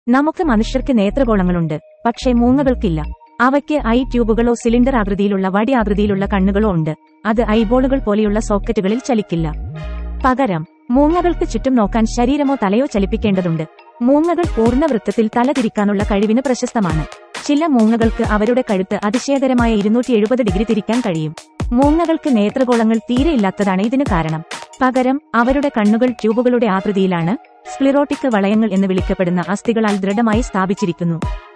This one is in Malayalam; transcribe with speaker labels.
Speaker 1: നമുക്ക് മനുഷ്യർക്ക് നേത്രഗോളങ്ങളുണ്ട് പക്ഷേ മൂങ്ങകൾക്കില്ല അവയ്ക്ക് ഐ ട്യൂബുകളോ സിലിണ്ടർ ആകൃതിയിലുള്ള വടി ആകൃതിയിലുള്ള കണ്ണുകളോ ഉണ്ട് അത് ഐബോളുകൾ പോലെയുള്ള സോക്കറ്റുകളിൽ ചലിക്കില്ല പകരം മൂങ്ങകൾക്ക് ചുറ്റും നോക്കാൻ ശരീരമോ തലയോ ചലിപ്പിക്കേണ്ടതുണ്ട് മൂങ്ങകൾ പൂർണ്ണവൃത്തത്തിൽ തല തിരിക്കാനുള്ള കഴിവിന് പ്രശസ്തമാണ് ചില മൂങ്ങകൾക്ക് അവരുടെ കഴുത്ത് അതിശയകരമായ ഇരുന്നൂറ്റി എഴുപത് ഡിഗ്രി തിരിക്കാൻ കഴിയും മൂങ്ങകൾക്ക് നേത്രഗോളങ്ങൾ തീരെയില്ലാത്തതാണ് ഇതിന് കാരണം പകരം അവരുടെ കണ്ണുകൾ ട്യൂബുകളുടെ ആകൃതിയിലാണ് സ്ക്ലിറോട്ടിക് വളയങ്ങൾ എന്ന് വിളിക്കപ്പെടുന്ന അസ്ഥികളാൽ ദൃഢമായി സ്ഥാപിച്ചിരിക്കുന്നു